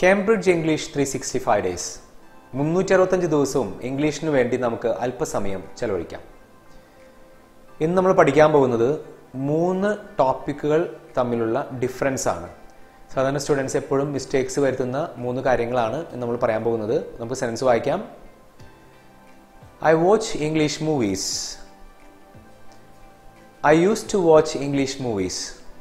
Cambridge English three sixty five days മുന്നൂറ്റി അറുപത്തഞ്ച് ദിവസവും ഇംഗ്ലീഷിന് വേണ്ടി നമുക്ക് അല്പസമയം ചെലവഴിക്കാം ഇന്ന് നമ്മൾ പഠിക്കാൻ പോകുന്നത് മൂന്ന് ടോപ്പിക്കുകൾ തമ്മിലുള്ള ഡിഫറൻസ് ആണ് സാധാരണ സ്റ്റുഡൻസ് എപ്പോഴും മിസ്റ്റേക്സ് വരുത്തുന്ന മൂന്ന് കാര്യങ്ങളാണ് ഇന്ന് നമ്മൾ പറയാൻ പോകുന്നത് നമുക്ക് സെൻസ് വായിക്കാം I watch English movies I use to watch English movies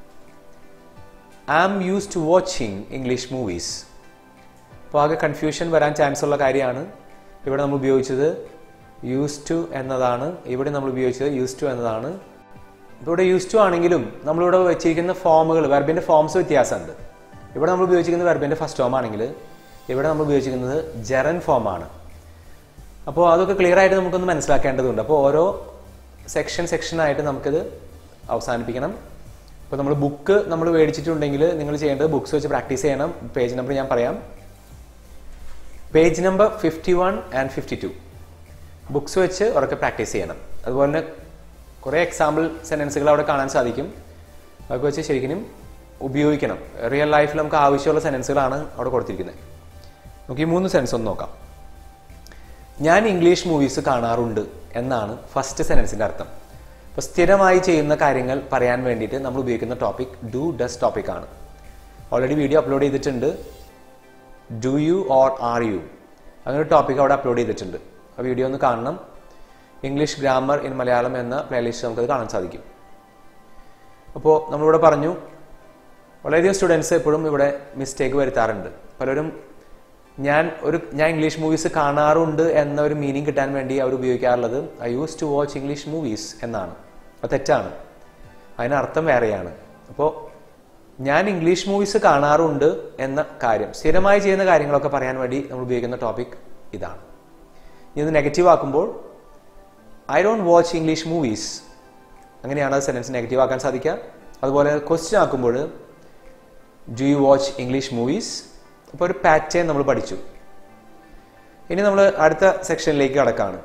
I am use to watching English movies അപ്പോൾ ആകെ കൺഫ്യൂഷൻ വരാൻ ചാൻസ് ഉള്ള കാര്യമാണ് ഇവിടെ നമ്മൾ ഉപയോഗിച്ചത് യൂസ് ടു എന്നതാണ് ഇവിടെ നമ്മൾ ഉപയോഗിച്ചത് യൂസ് ടു എന്നതാണ് ഇപ്പോൾ ഇവിടെ യൂസ് ടു ആണെങ്കിലും നമ്മളിവിടെ വെച്ചിരിക്കുന്ന ഫോമുകൾ വെർബിൻ്റെ ഫോംസ് വ്യത്യാസമുണ്ട് ഇവിടെ നമ്മൾ ഉപയോഗിച്ചിരിക്കുന്നത് വെർബിൻ്റെ ഫസ്റ്റ് ഫോം ആണെങ്കിൽ ഇവിടെ നമ്മൾ ഉപയോഗിച്ചിരിക്കുന്നത് ജെറൻ ഫോമാണ് അപ്പോൾ അതൊക്കെ ക്ലിയർ ആയിട്ട് നമുക്കൊന്ന് മനസ്സിലാക്കേണ്ടതുണ്ട് അപ്പോൾ ഓരോ സെക്ഷൻ സെക്ഷനായിട്ട് നമുക്കിത് അവസാനിപ്പിക്കണം ഇപ്പോൾ നമ്മൾ ബുക്ക് നമ്മൾ മേടിച്ചിട്ടുണ്ടെങ്കിൽ നിങ്ങൾ ചെയ്യേണ്ടത് ബുക്സ് വെച്ച് പ്രാക്ടീസ് ചെയ്യണം പേജ് നമ്പർ ഞാൻ പറയാം page number fifty one and fifty two books വെച്ച് ഉറക്കെ പ്രാക്ടീസ് ചെയ്യണം അതുപോലെ തന്നെ കുറേ എക്സാമ്പിൾ സെൻറ്റൻസുകൾ അവിടെ കാണാൻ സാധിക്കും അതൊക്കെ വെച്ച് ശരിക്കും ഉപയോഗിക്കണം റിയൽ ലൈഫിൽ നമുക്ക് ആവശ്യമുള്ള സെൻറ്റൻസുകളാണ് അവിടെ കൊടുത്തിരിക്കുന്നത് നമുക്ക് ഈ മൂന്ന് സെൻസ് ഒന്ന് നോക്കാം ഞാൻ ഇംഗ്ലീഷ് മൂവീസ് കാണാറുണ്ട് എന്നാണ് ഫസ്റ്റ് സെൻറ്റൻസിൻ്റെ അർത്ഥം അപ്പോൾ സ്ഥിരമായി ചെയ്യുന്ന കാര്യങ്ങൾ പറയാൻ വേണ്ടിയിട്ട് നമ്മൾ ഉപയോഗിക്കുന്ന ടോപ്പിക് ഡു ഡസ് ടോപ്പിക് ആണ് ഓൾറെഡി വീഡിയോ അപ്ലോഡ് ചെയ്തിട്ടുണ്ട് do you or are you അങ്ങനെ ഒരു ടോപ്പിക് അവിടെ അപ്ലോഡ് ചെയ്തിട്ടുണ്ട് ആ വീഡിയോ ഒന്ന് കാണണം ഇംഗ്ലീഷ് ഗ്രാമർ ഇൻ മലയാളം എന്ന പ്ലേലിസ്റ്റ് നമുക്കത് കാണാൻ സാധിക്കും അപ്പോൾ നമ്മളിവിടെ പറഞ്ഞു വളരെയധികം സ്റ്റുഡൻസ് എപ്പോഴും ഇവിടെ മിസ്റ്റേക്ക് വരുത്താറുണ്ട് പലരും ഞാൻ ഒരു ഞാൻ ഇംഗ്ലീഷ് മൂവീസ് കാണാറുണ്ട് എന്ന ഒരു മീനിങ് കിട്ടാൻ വേണ്ടി അവർ ഉപയോഗിക്കാറുള്ളത് I use to watch English movies എന്നാണ് അത് തെറ്റാണ് അതിനർത്ഥം വേറെയാണ് അപ്പോൾ ഞാൻ ഇംഗ്ലീഷ് മൂവീസ് കാണാറുണ്ട് എന്ന കാര്യം സ്ഥിരമായി ചെയ്യുന്ന കാര്യങ്ങളൊക്കെ പറയാൻ വേണ്ടി നമ്മൾ ഉപയോഗിക്കുന്ന ടോപ്പിക് ഇതാണ് ഇത് നെഗറ്റീവ് ആക്കുമ്പോൾ I don't watch English movies അങ്ങനെയാണ് സെൻറ്റൻസ് നെഗറ്റീവ് ആക്കാൻ സാധിക്കുക അതുപോലെ ക്വസ്റ്റ്യൻ ആക്കുമ്പോൾ do you watch English movies അപ്പോൾ ഒരു പാറ്റേൺ നമ്മൾ പഠിച്ചു ഇനി നമ്മൾ അടുത്ത സെക്ഷനിലേക്ക് കടക്കാണ്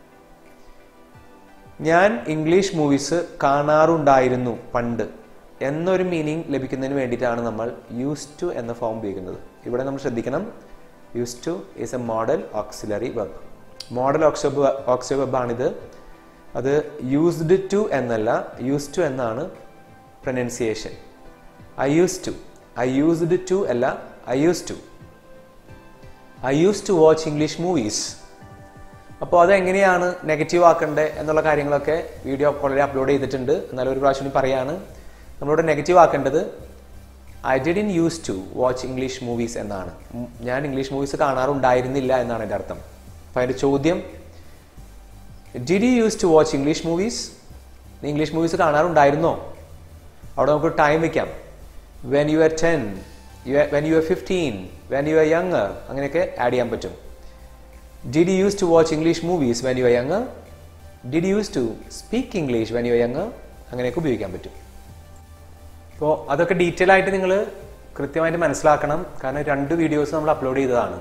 ഞാൻ ഇംഗ്ലീഷ് മൂവീസ് കാണാറുണ്ടായിരുന്നു പണ്ട് എന്നൊരു മീനിങ് ലഭിക്കുന്നതിന് വേണ്ടിയിട്ടാണ് നമ്മൾ യൂസ് ടു എന്ന ഫോം ഉപയോഗിക്കുന്നത് ഇവിടെ നമ്മൾ ശ്രദ്ധിക്കണം use to is a modal auxiliary verb modal aux verb auxiliary വെബാണിത് അത് യൂസ്ഡ് ടു എന്നല്ല യൂസ് ടു എന്നാണ് pronunciation I use to I used to അല്ല I use to I use to watch English movies അപ്പോൾ അതെങ്ങനെയാണ് നെഗറ്റീവ് ആക്കേണ്ടത് എന്നുള്ള കാര്യങ്ങളൊക്കെ video already upload ചെയ്തിട്ടുണ്ട് എന്നാലും ഒരു പ്രാവശ്യം പറയാണ് നമ്മളിവിടെ നെഗറ്റീവ് ആക്കേണ്ടത് I didn't use to watch English movies എന്നാണ് ഞാൻ ഇംഗ്ലീഷ് മൂവീസ് കാണാറുണ്ടായിരുന്നില്ല എന്നാണ് എൻ്റെ അർത്ഥം അപ്പോൾ അതിൻ്റെ ചോദ്യം did you use to watch English movies നീ ഇംഗ്ലീഷ് മൂവീസ് കാണാറുണ്ടായിരുന്നോ അവിടെ നമുക്ക് ടൈം വയ്ക്കാം when you are ten you when you are fifteen when you are younger അങ്ങനെയൊക്കെ ആഡ് ചെയ്യാൻ പറ്റും did you use to watch English movies when you are younger did use to speak English when you are younger അങ്ങനെയൊക്കെ ഉപയോഗിക്കാൻ പറ്റും അപ്പോൾ അതൊക്കെ detail ആയിട്ട് നിങ്ങൾ കൃത്യമായിട്ട് മനസ്സിലാക്കണം കാരണം രണ്ട് വീഡിയോസ് നമ്മൾ അപ്ലോഡ് ചെയ്തതാണ്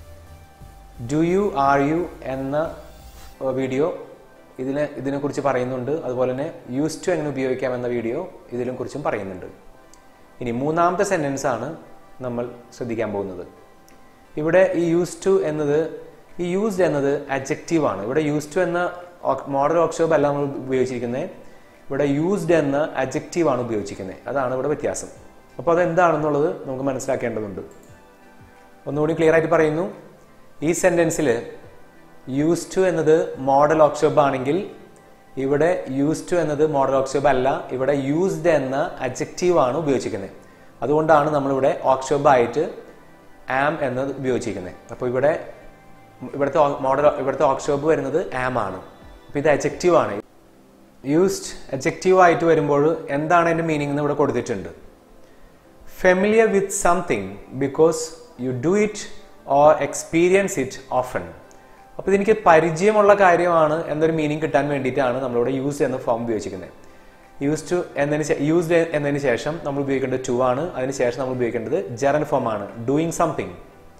ഡു യു ആർ യു എന്ന വീഡിയോ ഇതിനെ ഇതിനെക്കുറിച്ച് പറയുന്നുണ്ട് അതുപോലെ തന്നെ യൂസ് ടു എങ്ങനെ ഉപയോഗിക്കാം എന്ന വീഡിയോ ഇതിനെ കുറിച്ചും പറയുന്നുണ്ട് ഇനി മൂന്നാമത്തെ സെൻറ്റൻസ് ആണ് നമ്മൾ ശ്രദ്ധിക്കാൻ പോകുന്നത് ഇവിടെ ഈ യൂസ് ടു എന്നത് ഈ യൂസ്ഡ് എന്നത് അജക്റ്റീവ് ആണ് ഇവിടെ യൂസ് ടു എന്ന മോഡൽ വർക്ക്ഷോപ്പ് അല്ല നമ്മൾ ഉപയോഗിച്ചിരിക്കുന്നത് ഇവിടെ യൂസ്ഡ് എന്ന അജക്റ്റീവ് ആണ് ഉപയോഗിച്ചിരിക്കുന്നത് അതാണ് ഇവിടെ വ്യത്യാസം അപ്പോൾ അതെന്താണെന്നുള്ളത് നമുക്ക് മനസ്സിലാക്കേണ്ടതുണ്ട് ഒന്നുകൂടി ക്ലിയർ ആയിട്ട് പറയുന്നു ഈ സെൻറ്റൻസിൽ യൂസ് ടു എന്നത് മോഡൽ ഓക്സോബ് ആണെങ്കിൽ ഇവിടെ യൂസ് ടു എന്നത് മോഡൽ ഓക്സോബ് അല്ല ഇവിടെ യൂസ്ഡ് എന്ന അജക്റ്റീവ് ആണ് ഉപയോഗിച്ചിരിക്കുന്നത് അതുകൊണ്ടാണ് നമ്മളിവിടെ ഓക്സോബ് ആയിട്ട് ആം എന്നത് ഉപയോഗിച്ചിരിക്കുന്നത് അപ്പോൾ ഇവിടെ ഇവിടുത്തെ മോഡൽ ഇവിടുത്തെ ഓക്സോബ് വരുന്നത് ആം ആണ് അപ്പോൾ ഇത് അജക്റ്റീവ് ആണ് യൂസ്ഡ് അജക്റ്റീവ് ആയിട്ട് വരുമ്പോൾ എന്താണ് അതിൻ്റെ മീനിങ് എന്ന് ഇവിടെ കൊടുത്തിട്ടുണ്ട് familiar with something because you do it or experience it often അപ്പോൾ ഇതെനിക്ക് പരിചയമുള്ള കാര്യമാണ് എന്നൊരു മീനിങ് കിട്ടാൻ വേണ്ടിയിട്ടാണ് നമ്മളിവിടെ യൂസ് എന്ന ഫോം ഉപയോഗിച്ചിരിക്കുന്നത് യൂസ് ടു എന്നതിന് യൂസ്ഡ് എന്നതിന് ശേഷം നമ്മൾ ഉപയോഗിക്കേണ്ടത് ടു ആണ് അതിന് ശേഷം നമ്മൾ ഉപയോഗിക്കേണ്ടത് ജെറൻ ഫോം ആണ് doing something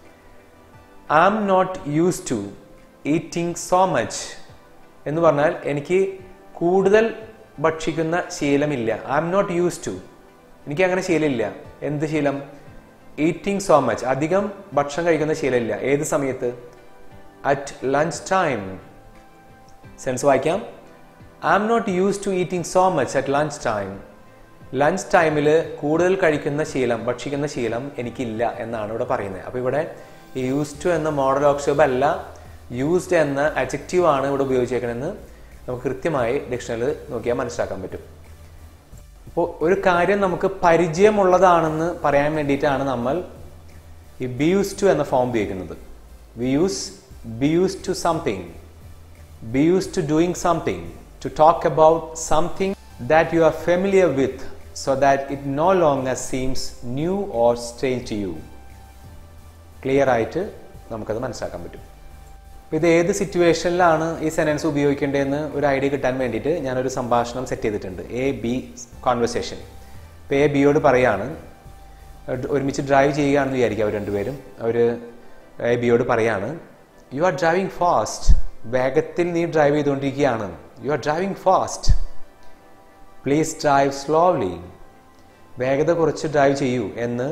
I am not use to eating so much എന്ന് പറഞ്ഞാൽ എനിക്ക് കൂടുതൽ ഭക്ഷിക്കുന്ന ശീലമില്ല I am not use to എനിക്ക് അങ്ങനെ ശീലമില്ല എന്ത് ശീലം ഈറ്റിംഗ് സോ മച്ച് അധികം ഭക്ഷണം കഴിക്കുന്ന ശീലമില്ല ഏത് സമയത്ത് അറ്റ് ലഞ്ച് ടൈം സെൻസ് വായിക്കാം I am not use to eating so much at lunch time lunch ടൈമിൽ കൂടുതൽ കഴിക്കുന്ന ശീലം ഭക്ഷിക്കുന്ന ശീലം എനിക്കില്ല എന്നാണ് ഇവിടെ പറയുന്നത് അപ്പോൾ ഇവിടെ ഈ യൂസ് ടു എന്ന മോഡൽ ഓക്സിബ് അല്ല യൂസ്ഡ് എന്ന അജക്റ്റീവ് ആണ് ഇവിടെ ഉപയോഗിച്ചേക്കണമെന്ന് നമുക്ക് കൃത്യമായി ഡിക്ഷണറിയിൽ നോക്കിയാൽ മനസ്സിലാക്കാൻ പറ്റും അപ്പോൾ ഒരു കാര്യം നമുക്ക് പരിചയമുള്ളതാണെന്ന് പറയാൻ വേണ്ടിയിട്ടാണ് നമ്മൾ ഈ ബി യൂസ് ടു എന്ന ഫോം ഉപയോഗിക്കുന്നത് we use be use to something be use to doing something to talk about something that you are familiar with so that it no longer seems new or strange to you clear ആയിട്ട് നമുക്കത് മനസ്സിലാക്കാൻ പറ്റും അപ്പോൾ ഇത് ഏത് സിറ്റുവേഷനിലാണ് ഈ സെനൻസ് ഉപയോഗിക്കേണ്ടതെന്ന് ഒരു idea കിട്ടാൻ വേണ്ടിയിട്ട് ഞാനൊരു സംഭാഷണം സെറ്റ് ചെയ്തിട്ടുണ്ട് എ ബി കോൺവെർസേഷൻ ഇപ്പോൾ എ ബിയോട് പറയാണ് ഒരു- ഒരുമിച്ച് ഡ്രൈവ് ചെയ്യുകയാണെന്ന് വിചാരിക്കുക അവർ രണ്ടുപേരും അവർ എ ബിയോട് പറയാണ് യു ആർ ഡ്രൈവിംഗ് ഫാസ്റ്റ് വേഗത്തിൽ നീ ഡ്രൈവ് ചെയ്തുകൊണ്ടിരിക്കുകയാണ് you are driving fast please drive slowly വേഗത കുറച്ച് ഡ്രൈവ് ചെയ്യൂ എന്ന്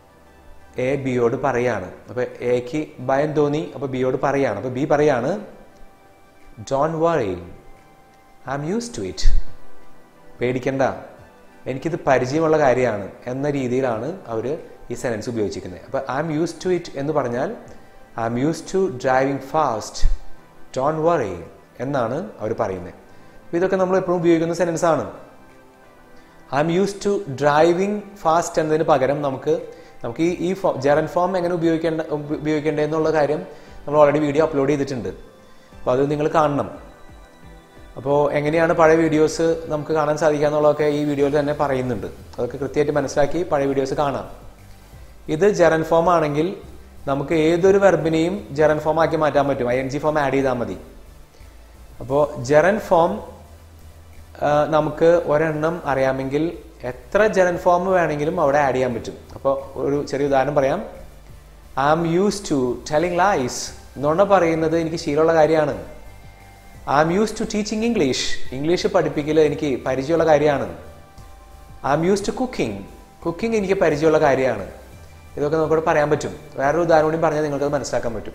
എ ബിയോട് പറയാണ് അപ്പൊ എക്ക് ഭയം തോന്നി അപ്പൊ ബിയോട് പറയാണ് അപ്പൊ ബി പറയാണ് don't worry I am use to it പേടിക്കണ്ട എനിക്കിത് പരിചയമുള്ള കാര്യമാണ് എന്ന രീതിയിലാണ് അവർ ഈ സെനൻസ് ഉപയോഗിച്ചിരിക്കുന്നത് അപ്പോൾ I am use to it എന്ന് പറഞ്ഞാൽ I am use to driving fast don't worry എന്നാണ് അവർ പറയുന്നത് അപ്പോൾ ഇതൊക്കെ നമ്മൾ എപ്പോഴും ഉപയോഗിക്കുന്ന സെനൻസ് ആണ് I am use to driving fast എന്നതിന് പകരം നമുക്ക് നമുക്ക് ഈ ഈ ഫോ ജെറൻ ഫോം എങ്ങനെ ഉപയോഗിക്കേണ്ട ഉപ- ഉപയോഗിക്കേണ്ടതെന്നുള്ള കാര്യം നമ്മൾ ഓൾറെഡി വീഡിയോ അപ്ലോഡ് ചെയ്തിട്ടുണ്ട് അപ്പോൾ അത് നിങ്ങൾ കാണണം അപ്പോൾ എങ്ങനെയാണ് പഴയ വീഡിയോസ് നമുക്ക് കാണാൻ സാധിക്കുക എന്നുള്ളതൊക്കെ ഈ വീഡിയോയിൽ തന്നെ പറയുന്നുണ്ട് അതൊക്കെ കൃത്യമായിട്ട് മനസ്സിലാക്കി പഴയ വീഡിയോസ് കാണാം ഇത് ജെറൻ ഫോം ആണെങ്കിൽ നമുക്ക് ഏതൊരു വെർബിനെയും ജെറൻ ഫോം ആക്കി മാറ്റാൻ പറ്റും I N G form add ചെയ്താൽ മതി അപ്പോൾ ജെറൻ ഫോം ആ, നമുക്ക് ഒരെണ്ണം അറിയാമെങ്കിൽ എത്ര ജനൻ ഫോം വേണമെങ്കിലും അവിടെ ആഡ് ചെയ്യാൻ പറ്റും അപ്പോൾ ഒരു ചെറിയ ഉദാഹരണം പറയാം I am use to telling lies നുണ പറയുന്നത് എനിക്ക് ശീലമുള്ള കാര്യമാണ് I am use to teaching English English പഠിപ്പിക്കൽ എനിക്ക് പരിചയമുള്ള കാര്യമാണ് I am use to cooking cooking എനിക്ക് പരിചയമുള്ള കാര്യമാണ് ഇതൊക്കെ നമുക്കിവിടെ പറയാൻ പറ്റും വേറൊരു ഉദാഹരണം കൂടി പറഞ്ഞാൽ നിങ്ങൾക്കത് മനസ്സിലാക്കാൻ പറ്റും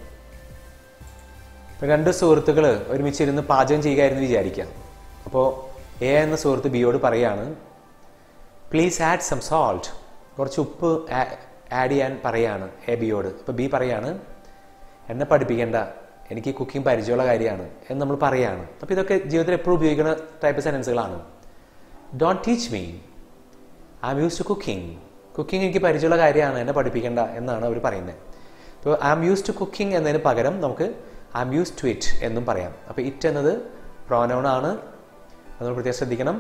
ഇപ്പൊ രണ്ട് സുഹൃത്തുക്കൾ ഒരുമിച്ചിരുന്ന് പാചകം ചെയ്യുകയായിരുന്നു വിചാരിക്കാം അപ്പോൾ എ എന്ന സുഹൃത്ത് ബിയോട് പറയാണ് പ്ലീസ് ആഡ് സം സോൾട്ട് കുറച്ച് ഉപ്പ് ആഡ് ചെയ്യാൻ പറയാണ് എ ബിയോട് അപ്പോൾ ബി പറയാണ് എന്നെ പഠിപ്പിക്കേണ്ട എനിക്ക് കുക്കിംഗ് പരിചയമുള്ള കാര്യമാണ് എന്ന് നമ്മൾ പറയാണ് അപ്പോൾ ഇതൊക്കെ ജീവിതത്തിൽ എപ്പോഴും ഉപയോഗിക്കുന്ന ടൈപ്പ് സെൻറ്റൻസുകളാണ് don't teach me I am use to cooking cooking എനിക്ക് പരിചയമുള്ള കാര്യമാണ് എന്നെ പഠിപ്പിക്കേണ്ട എന്നാണ് അവർ പറയുന്നത് ഇപ്പോൾ I am use to cooking എന്നതിന് പകരം നമുക്ക് I am use to it എന്നും പറയാം അപ്പോൾ ഇറ്റ് എന്നത് പ്രോനൗൺ ആണ് അത് നമ്മൾ പ്രത്യേകം ശ്രദ്ധിക്കണം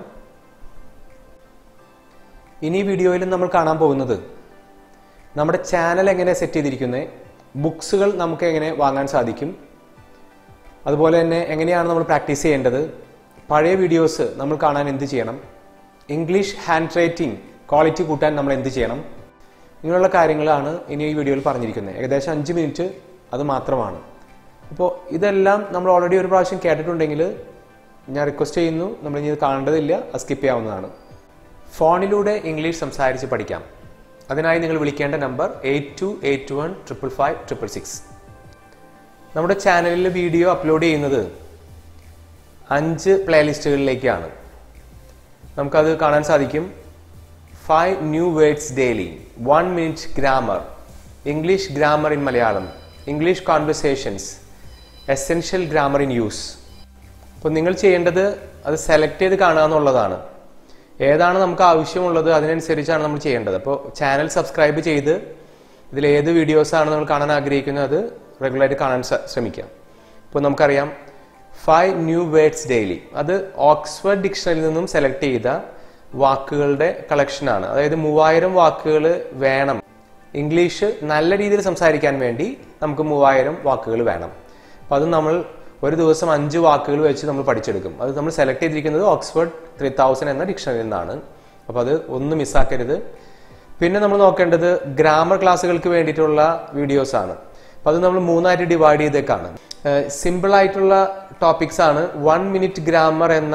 ഇനി ഈ വീഡിയോയിൽ നമ്മൾ കാണാൻ പോകുന്നത് നമ്മുടെ ചാനൽ എങ്ങനെ സെറ്റ് ചെയ്തിരിക്കുന്നത് ബുക്സുകൾ നമുക്ക് എങ്ങനെ വാങ്ങാൻ സാധിക്കും അതുപോലെ തന്നെ എങ്ങനെയാണ് നമ്മൾ പ്രാക്ടീസ് ചെയ്യേണ്ടത് പഴയ വീഡിയോസ് നമ്മൾ കാണാൻ എന്ത് ചെയ്യണം ഇംഗ്ലീഷ് ഹാൻഡ് റൈറ്റിംഗ് ക്വാളിറ്റി കൂട്ടാൻ നമ്മൾ എന്ത് ചെയ്യണം ഇങ്ങനെയുള്ള കാര്യങ്ങളാണ് ഇനി ഈ വീഡിയോയിൽ പറഞ്ഞിരിക്കുന്നത് ഏകദേശം അഞ്ച് മിനിറ്റ് അത് മാത്രമാണ് അപ്പോൾ ഇതെല്ലാം നമ്മൾ ഓൾറെഡി ഒരു പ്രാവശ്യം കേട്ടിട്ടുണ്ടെങ്കിൽ ഞാൻ റിക്വസ്റ്റ് ചെയ്യുന്നു നമ്മൾ ഇനി ഇത് കാണേണ്ടതില്ല അത് സ്കിപ്പ് ചെയ്യാവുന്നതാണ് ഫോണിലൂടെ ഇംഗ്ലീഷ് സംസാരിച്ച് പഠിക്കാം അതിനായി നിങ്ങൾ വിളിക്കേണ്ട number eight two eight one triple five triple six നമ്മുടെ ചാനലിൽ വീഡിയോ അപ്ലോഡ് ചെയ്യുന്നത് അഞ്ച് പ്ലേലിസ്റ്റുകളിലേക്കാണ് നമുക്കത് കാണാൻ സാധിക്കും five new words daily one minute grammar English grammar in Malayalam English conversations essential grammar in use അപ്പോൾ നിങ്ങൾ ചെയ്യേണ്ടത് അത് സെലക്ട് ചെയ്ത് കാണുക എന്നുള്ളതാണ് ഏതാണ് നമുക്ക് ആവശ്യമുള്ളത് അതിനനുസരിച്ചാണ് നമ്മൾ ചെയ്യേണ്ടത് അപ്പോൾ ചാനൽ സബ്സ്ക്രൈബ് ചെയ്ത് ഇതിൽ ഏത് വീഡിയോസാണ് നമ്മൾ കാണാൻ ആഗ്രഹിക്കുന്നത് അത് റെഗുലറായിട്ട് കാണാൻ സ- ശ്രമിക്കാം ഇപ്പോൾ നമുക്കറിയാം ഫൈവ് ന്യൂ വേർഡ്സ് ഡെയിലി അത് ഓക്സ്ഫോർഡ് ഡിക്ഷണറിയിൽ നിന്നും സെലക്ട് ചെയ്ത വാക്കുകളുടെ കളക്ഷനാണ് അതായത് മൂവായിരം വാക്കുകൾ വേണം ഇംഗ്ലീഷ് നല്ല രീതിയിൽ സംസാരിക്കാൻ വേണ്ടി നമുക്ക് മൂവായിരം വാക്കുകൾ വേണം അപ്പോൾ അത് നമ്മൾ ഒരു ദിവസം അഞ്ച് വാക്കുകൾ വെച്ച് നമ്മൾ പഠിച്ചെടുക്കും അത് നമ്മൾ സെലക്ട് ചെയ്തിരിക്കുന്നത് ഓക്സ്ഫോർഡ് ത്രീ തൗസൻഡ് എന്ന ഡിക്ഷണറിയിൽ നിന്നാണ് അപ്പോൾ അത് ഒന്ന് മിസ്സാക്കരുത് പിന്നെ നമ്മൾ നോക്കേണ്ടത് ഗ്രാമർ ക്ലാസ്സുകൾക്ക് വേണ്ടിയിട്ടുള്ള വീഡിയോസ് ആണ് അപ്പോൾ അത് നമ്മൾ മൂന്നായിട്ട് ഡിവൈഡ് ചെയ്തേക്കാണ് സിമ്പിൾ ആയിട്ടുള്ള ടോപ്പിക്സ് ആണ് വൺ മിനിറ്റ് ഗ്രാമർ എന്ന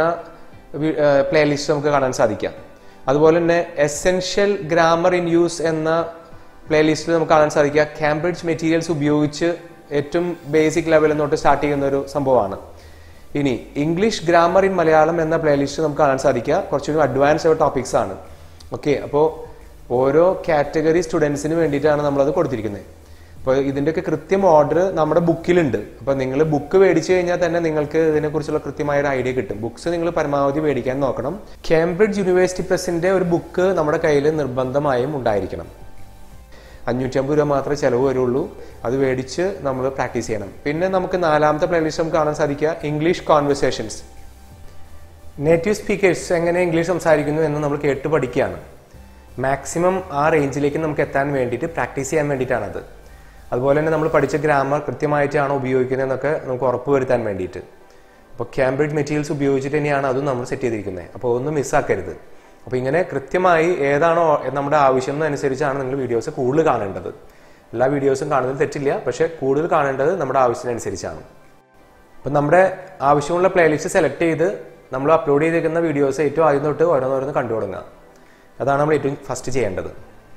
പ്ലേലിസ്റ്റ് നമുക്ക് കാണാൻ സാധിക്കാം അതുപോലെ തന്നെ എസെൻഷ്യൽ ഗ്രാമർ ഇൻ യൂസ് എന്ന പ്ലേലിസ്റ്റിൽ നമുക്ക് കാണാൻ സാധിക്കുക കാംബ്രിഡ്ജ് മെറ്റീരിയൽസ് ഉപയോഗിച്ച് ഏറ്റവും ബേസിക് ലെവലിൽ തൊട്ട് സ്റ്റാർട്ട് ചെയ്യുന്ന ഒരു സംഭവമാണ് ഇനി ഇംഗ്ലീഷ് ഗ്രാമർ ഇൻ മലയാളം എന്ന പ്ലേലിസ്റ്റ് നമുക്ക് കാണാൻ സാധിക്കുക കുറച്ചുകൂടി അഡ്വാൻസ് ടോപ്പിക്സ് ആണ് ഓക്കെ അപ്പോൾ ഓരോ കാറ്റഗറി സ്റ്റുഡൻസിന് വേണ്ടിയിട്ടാണ് നമ്മളത് കൊടുത്തിരിക്കുന്നത് അപ്പോൾ ഇതിൻ്റെയൊക്കെ കൃത്യം ഓർഡർ നമ്മുടെ ബുക്കിലുണ്ട് അപ്പോൾ നിങ്ങൾ ബുക്ക് മേടിച്ചു കഴിഞ്ഞാൽ തന്നെ നിങ്ങൾക്ക് ഇതിനെക്കുറിച്ചുള്ള കൃത്യമായ ഒരു ഐഡിയ കിട്ടും ബുക്സ് നിങ്ങൾ പരമാവധി മേടിക്കാൻ നോക്കണം കേംബ്രിഡ്ജ് യൂണിവേഴ്സിറ്റി പ്രസിന്റെ ഒരു ബുക്ക് നമ്മുടെ കയ്യിൽ നിർബന്ധമായും ഉണ്ടായിരിക്കണം അഞ്ഞൂറ്റമ്പത് രൂപ മാത്രമേ ചിലവ് വരുള്ളൂ അത് മേടിച്ച് നമ്മൾ പ്രാക്ടീസ് ചെയ്യണം പിന്നെ നമുക്ക് നാലാമത്തെ പ്ലേലിസ്റ്റ് നമുക്ക് കാണാൻ സാധിക്കുക ഇംഗ്ലീഷ് കോൺവെർസേഷൻസ് നേറ്റീവ് സ്പീക്കേഴ്സ് എങ്ങനെ ഇംഗ്ലീഷ് സംസാരിക്കുന്നു എന്ന് നമ്മൾ കേട്ട് പഠിക്കുകയാണ് മാക്സിമം ആ റേഞ്ചിലേക്ക് നമുക്ക് എത്താൻ വേണ്ടിയിട്ട് പ്രാക്ടീസ് ചെയ്യാൻ വേണ്ടിയിട്ടാണത് അതുപോലെ തന്നെ നമ്മൾ പഠിച്ച ഗ്രാമർ കൃത്യമായിട്ടാണോ ഉപയോഗിക്കുന്നതെന്നൊക്കെ നമുക്ക് ഉറപ്പ് വരുത്താൻ വേണ്ടിയിട്ട് അപ്പോൾ കാംബ്രിഡ്ജ് മെറ്റീരിയൽസ് ഉപയോഗിച്ചിട്ട് തന്നെയാണ് അതും നമ്മൾ സെറ്റ് ചെയ്തിരിക്കുന്നത് അപ്പോൾ ഒന്നും മിസ്സാക്കരുത് അപ്പോൾ ഇങ്ങനെ കൃത്യമായി ഏതാണോ നമ്മുടെ ആവശ്യം അനുസരിച്ചാണ് നിങ്ങൾ വീഡിയോസ് കൂടുതൽ കാണേണ്ടത് എല്ലാ വീഡിയോസും കാണുന്നതിൽ തെറ്റില്ല പക്ഷേ കൂടുതൽ കാണേണ്ടത് നമ്മുടെ ആവശ്യത്തിനനുസരിച്ചാണ് അപ്പം നമ്മുടെ ആവശ്യമുള്ള പ്ലേലിസ്റ്റ് സെലക്ട് ചെയ്ത് നമ്മൾ അപ്ലോഡ് ചെയ്തിരിക്കുന്ന വീഡിയോസ് ഏറ്റവും ആദ്യം തൊട്ട് ഓരോന്നോരോന്ന് കണ്ടു തുടങ്ങുക അതാണ് നമ്മൾ ഏറ്റവും ഫസ്റ്റ് ചെയ്യേണ്ടത്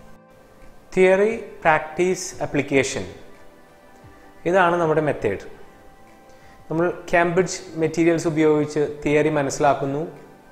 തിയറി പ്രാക്ടീസ് അപ്ലിക്കേഷൻ ഇതാണ് നമ്മുടെ മെത്തേഡ് നമ്മൾ കാംബ്രിഡ്ജ് മെറ്റീരിയൽസ് ഉപയോഗിച്ച് തിയറി മനസ്സിലാക്കുന്നു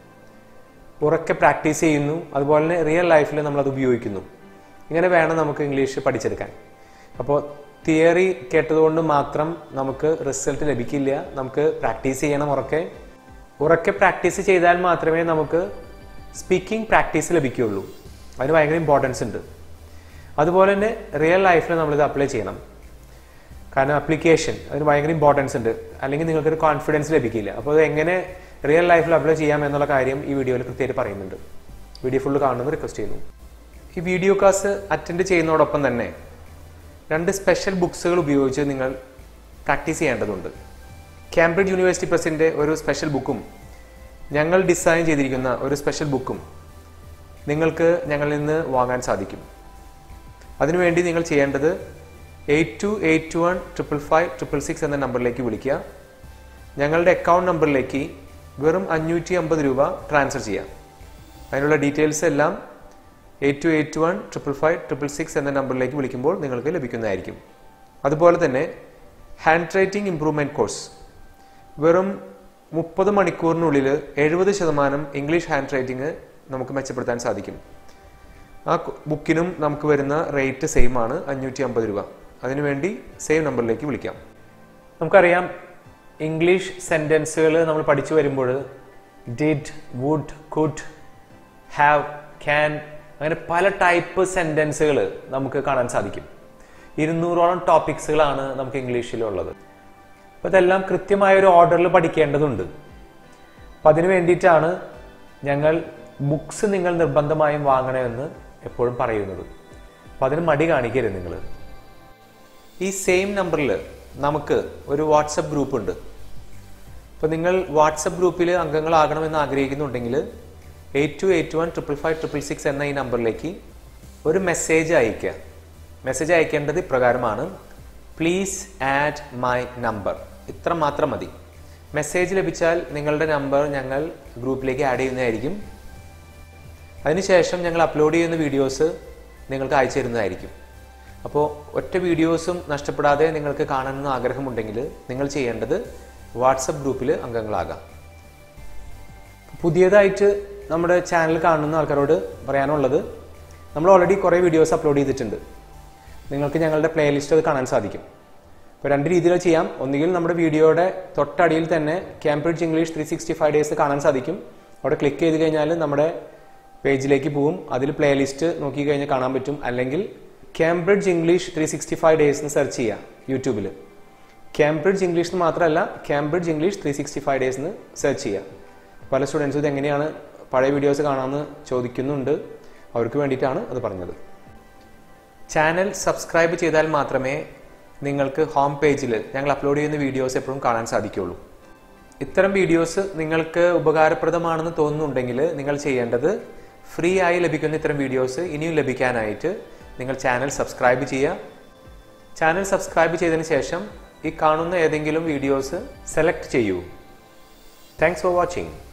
ഉറക്കെ പ്രാക്ടീസ് ചെയ്യുന്നു അതുപോലെ തന്നെ റിയൽ ലൈഫിൽ നമ്മൾ അത് ഉപയോഗിക്കുന്നു ഇങ്ങനെ വേണം നമുക്ക് ഇംഗ്ലീഷ് പഠിച്ചെടുക്കാൻ അപ്പോൾ തിയറി കേട്ടതുകൊണ്ട് മാത്രം നമുക്ക് റിസൾട്ട് ലഭിക്കില്ല നമുക്ക് പ്രാക്ടീസ് ചെയ്യണം ഉറക്കെ ഉറക്കെ പ്രാക്ടീസ് ചെയ്താൽ മാത്രമേ നമുക്ക് സ്പീക്കിംഗ് പ്രാക്ടീസ് ലഭിക്കുകയുള്ളൂ അതിന് ഭയങ്കര ഇമ്പോർട്ടൻസ് ഉണ്ട് അതുപോലെ തന്നെ റിയൽ ലൈഫിൽ നമ്മളിത് അപ്ലൈ ചെയ്യണം കാരണം അപ്ലിക്കേഷൻ അതിന് ഭയങ്കര ഇമ്പോർട്ടൻസ് ഉണ്ട് അല്ലെങ്കിൽ നിങ്ങൾക്കൊരു കോൺഫിഡൻസ് ലഭിക്കില്ല അപ്പോൾ അത് എങ്ങനെ റിയൽ ലൈഫിൽ അപ്ലൈ ചെയ്യാം എന്നുള്ള കാര്യം ഈ വീഡിയോയിൽ കൃത്യമായിട്ട് പറയുന്നുണ്ട് വീഡിയോ ഫുള്ള് കാണുന്നത് റിക്വസ്റ്റ് ചെയ്യുന്നു ഈ വീഡിയോ ക്ലാസ് അറ്റൻഡ് ചെയ്യുന്നതോടൊപ്പം തന്നെ രണ്ട് സ്പെഷ്യൽ ബുക്സുകൾ ഉപയോഗിച്ച് നിങ്ങൾ പ്രാക്ടീസ് ചെയ്യേണ്ടതുണ്ട് കാംബ്രിഡ്ജ് യൂണിവേഴ്സിറ്റി പ്രസിൻ്റെ ഒരു സ്പെഷ്യൽ ബുക്കും ഞങ്ങൾ ഡിസൈൻ ചെയ്തിരിക്കുന്ന ഒരു സ്പെഷ്യൽ ബുക്കും നിങ്ങൾക്ക് ഞങ്ങളിൽ നിന്ന് വാങ്ങാൻ സാധിക്കും അതിനുവേണ്ടി നിങ്ങൾ ചെയ്യേണ്ടത് eight two eight two one triple five triple six എന്ന നമ്പറിലേക്ക് വിളിക്കുക ഞങ്ങളുടെ അക്കൗണ്ട് നമ്പറിലേക്ക് വെറും അഞ്ഞൂറ്റി അമ്പത് രൂപ ട്രാൻസ്ഫർ ചെയ്യാം അതിനുള്ള ഡീറ്റെയിൽസ് എല്ലാം eight two eight one triple five triple six എന്ന നമ്പറിലേക്ക് വിളിക്കുമ്പോൾ നിങ്ങൾക്ക് ലഭിക്കുന്നതായിരിക്കും അതുപോലെ തന്നെ ഹാൻഡ് റൈറ്റിംഗ് ഇംപ്രൂവ്മെൻറ്റ് കോഴ്സ് വെറും മുപ്പത് മണിക്കൂറിനുള്ളിൽ എഴുപത് ശതമാനം ഇംഗ്ലീഷ് ഹാൻഡ് റൈറ്റിംഗ് നമുക്ക് മെച്ചപ്പെടുത്താൻ സാധിക്കും ആ ബുക്കിനും നമുക്ക് വരുന്ന റേറ്റ് സെയിം ആണ് അഞ്ഞൂറ്റി അമ്പത് രൂപ അതിനുവേണ്ടി സെയിം നമ്പറിലേക്ക് വിളിക്കാം നമുക്കറിയാം ഇംഗ്ലീഷ് സെൻറ്റൻസുകൾ നമ്മൾ പഠിച്ചു വരുമ്പോൾ did would could have can അങ്ങനെ പല ടൈപ്പ് സെൻറ്റൻസുകൾ നമുക്ക് കാണാൻ സാധിക്കും ഇരുന്നൂറോളം ടോപ്പിക്സുകളാണ് നമുക്ക് ഇംഗ്ലീഷിലുള്ളത് അപ്പോൾ ഇതെല്ലാം കൃത്യമായ ഒരു ഓർഡറിൽ പഠിക്കേണ്ടതുണ്ട് അപ്പം അതിനു വേണ്ടിയിട്ടാണ് ഞങ്ങൾ ബുക്സ് നിങ്ങൾ നിർബന്ധമായും വാങ്ങണമെന്ന് എപ്പോഴും പറയുന്നത് അപ്പം അതിന് മടി കാണിക്കരുത് നിങ്ങൾ ഈ സെയിം നമ്പറിൽ നമുക്ക് ഒരു വാട്സപ്പ് ഗ്രൂപ്പ് ഉണ്ട് അപ്പോൾ നിങ്ങൾ വാട്സപ്പ് ഗ്രൂപ്പിൽ അംഗങ്ങളാകണമെന്ന് ആഗ്രഹിക്കുന്നുണ്ടെങ്കിൽ eight two eight one triple five triple six എന്ന ഈ നമ്പറിലേക്ക് ഒരു മെസ്സേജ് അയയ്ക്കുക മെസ്സേജ് അയക്കേണ്ടത് ഇപ്രകാരമാണ് പ്ലീസ് ആഡ് മൈ നമ്പർ ഇത്ര മാത്രം മതി മെസ്സേജ് ലഭിച്ചാൽ നിങ്ങളുടെ നമ്പർ ഞങ്ങൾ ഗ്രൂപ്പിലേക്ക് ആഡ് ചെയ്യുന്നതായിരിക്കും അതിനുശേഷം ഞങ്ങൾ അപ്ലോഡ് ചെയ്യുന്ന വീഡിയോസ് നിങ്ങൾക്ക് അയച്ചു തരുന്നതായിരിക്കും അപ്പോൾ ഒറ്റ വീഡിയോസും നഷ്ടപ്പെടാതെ നിങ്ങൾക്ക് കാണണമെന്ന് ആഗ്രഹമുണ്ടെങ്കിൽ നിങ്ങൾ ചെയ്യേണ്ടത് വാട്സപ്പ് ഗ്രൂപ്പിൽ അംഗങ്ങളാകാം പുതിയതായിട്ട് നമ്മുടെ ചാനൽ കാണുന്ന ആൾക്കാരോട് പറയാനുള്ളത് നമ്മൾ ഓൾറെഡി കുറേ വീഡിയോസ് അപ്ലോഡ് ചെയ്തിട്ടുണ്ട് നിങ്ങൾക്ക് ഞങ്ങളുടെ പ്ലേലിസ്റ്റ് അത് കാണാൻ സാധിക്കും ഇപ്പോൾ രണ്ട് രീതിയിൽ ചെയ്യാം ഒന്നുകിൽ നമ്മുടെ വീഡിയോയുടെ തൊട്ടടിയിൽ തന്നെ Cambridge English three sixty five days കാണാൻ സാധിക്കും അവിടെ ക്ലിക്ക് ചെയ്ത് കഴിഞ്ഞാൽ നമ്മുടെ പേജിലേക്ക് പോവും അതിൽ പ്ലേലിസ്റ്റ് നോക്കി കഴിഞ്ഞാൽ കാണാൻ പറ്റും അല്ലെങ്കിൽ Cambridge English three sixty five days എന്ന് സെർച്ച് ചെയ്യാം യൂട്യൂബിൽ കാംബ്രിഡ്ജ് ഇംഗ്ലീഷ് എന്ന് മാത്രമല്ല Cambridge English three sixty five days എന്ന് സെർച്ച് ചെയ്യാം പല സ്റ്റുഡൻസും ഇത് എങ്ങനെയാണ് പഴയ വീഡിയോസ് കാണാമെന്ന് ചോദിക്കുന്നുണ്ട് അവർക്ക് വേണ്ടിയിട്ടാണ് അത് പറഞ്ഞത് ചാനൽ സബ്സ്ക്രൈബ് ചെയ്താൽ മാത്രമേ നിങ്ങൾക്ക് ഹോം പേജിൽ ഞങ്ങൾ അപ്ലോഡ് ചെയ്യുന്ന വീഡിയോസ് എപ്പോഴും കാണാൻ സാധിക്കുള്ളൂ ഇത്തരം വീഡിയോസ് നിങ്ങൾക്ക് ഉപകാരപ്രദമാണെന്ന് തോന്നുന്നുണ്ടെങ്കിൽ നിങ്ങൾ ചെയ്യേണ്ടത് ഫ്രീ ആയി ലഭിക്കുന്ന ഇത്തരം വീഡിയോസ് ഇനിയും ലഭിക്കാനായിട്ട് നിങ്ങൾ ചാനൽ സബ്സ്ക്രൈബ് ചെയ്യുക ചാനൽ സബ്സ്ക്രൈബ് ചെയ്തതിന് ശേഷം ഈ കാണുന്ന ഏതെങ്കിലും വീഡിയോസ് സെലക്ട് ചെയ്യൂ താങ്ക്സ് ഫോർ വാച്ചിങ്